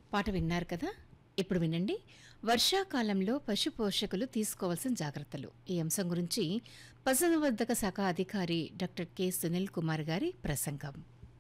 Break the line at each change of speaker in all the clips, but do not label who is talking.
పాట విన్నారు కదా ఇప్పుడు వినండి వర్షాకాలంలో పశు పోషకులు తీసుకోవాల్సిన జాగ్రత్తలు ఈ అంశం గురించి పశుసంవర్ధక శాఖ అధికారి డాక్టర్ కె సునీల్ కుమార్ గారి ప్రసంగం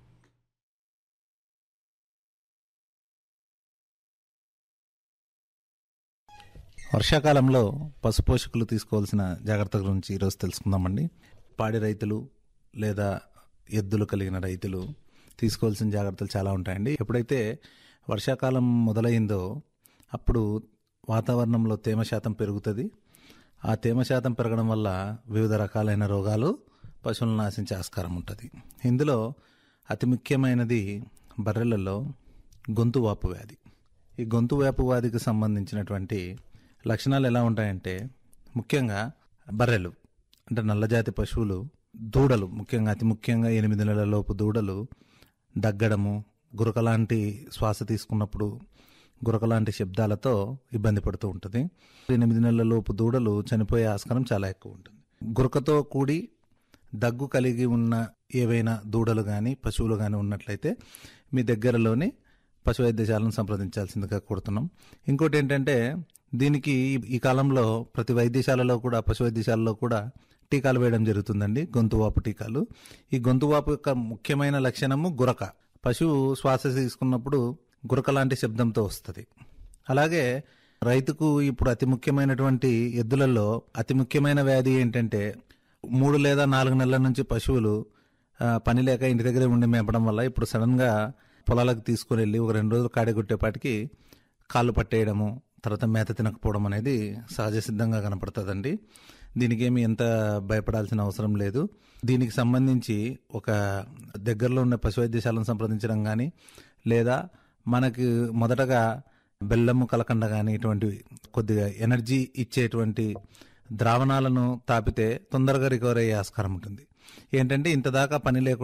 వర్షాకాలంలో పశుపోషకులు తీసుకోవాల్సిన జాగ్రత్తల గురించి ఈరోజు తెలుసుకుందామండి పాడి రైతులు లేదా ఎద్దులు కలిగిన రైతులు తీసుకోవాల్సిన జాగ్రత్తలు చాలా ఉంటాయండి ఎప్పుడైతే వర్షాకాలం మొదలైందో అప్పుడు వాతావరణంలో తేమ శాతం పెరుగుతుంది ఆ తేమ శాతం పెరగడం వల్ల వివిధ రకాలైన రోగాలు పశువులను నాశించే ఆస్కారం ఉంటుంది ఇందులో అతి ముఖ్యమైనది బర్రెలలో గొంతు వాపు వ్యాధి ఈ గొంతు వాపు వ్యాధికి సంబంధించినటువంటి లక్షణాలు ఎలా ఉంటాయంటే ముఖ్యంగా బర్రెలు అంటే నల్లజాతి పశువులు దూడలు ముఖ్యంగా అతి ముఖ్యంగా ఎనిమిది నెలల లోపు దూడలు దగ్గడము గురకలాంటి శ్వాస తీసుకున్నప్పుడు గురకలాంటి శబ్దాలతో ఇబ్బంది పడుతూ ఉంటుంది ఎనిమిది నెలల లోపు దూడలు చనిపోయే ఆస్కారం చాలా ఎక్కువ ఉంటుంది గురకతో కూడి దగ్గు కలిగి ఉన్న ఏవైనా దూడలు కానీ పశువులు కానీ ఉన్నట్లయితే మీ దగ్గరలోని పశు వైద్యశాలను సంప్రదించాల్సిందిగా కోరుతున్నాం ఇంకోటి ఏంటంటే దీనికి ఈ- ఈ కాలంలో ప్రతి వైద్యశాలలో కూడా పశు వైద్యశాలలో కూడా టీకాలు వేయడం జరుగుతుందండి గొంతువాపు టీకాలు ఈ గొంతువాపు యొక్క ముఖ్యమైన లక్షణము గురక పశువు శ్వాస తీసుకున్నప్పుడు గురక లాంటి శబ్దంతో వస్తుంది అలాగే రైతుకు ఇప్పుడు అతి ముఖ్యమైనటువంటి ఎద్దులలో అతి ముఖ్యమైన వ్యాధి ఏంటంటే మూడు లేదా నాలుగు నెలల నుంచి పశువులు ఆ, పని లేక ఇంటి దగ్గరే ఉండి మేపడం వల్ల ఇప్పుడు సడన్గా పొలాలకు తీసుకుని వెళ్ళి ఒక రెండు రోజులు కాడగొట్టేపాటికి కాళ్ళు పట్టేయడము తర్వాత మేత తినకపోవడం అనేది సహజ సిద్ధంగా కనపడుతుందండి దీనికి ఏమి ఎంత భయపడాల్సిన అవసరం లేదు దీనికి సంబంధించి ఒక దగ్గరలో ఉన్న పశు వైద్యశాలను సంప్రదించడం కానీ లేదా మనకి మొదటగా బెల్లము కలకండ కానీ ఇటువంటి కొద్దిగా ఎనర్జీ ఇచ్చేటువంటి ద్రావణాలను తాపితే తొందరగా రికవర్ అయ్యే ఆస్కారం ఉంటుంది ఏంటంటే ఇంత దాకా పని లేకుండా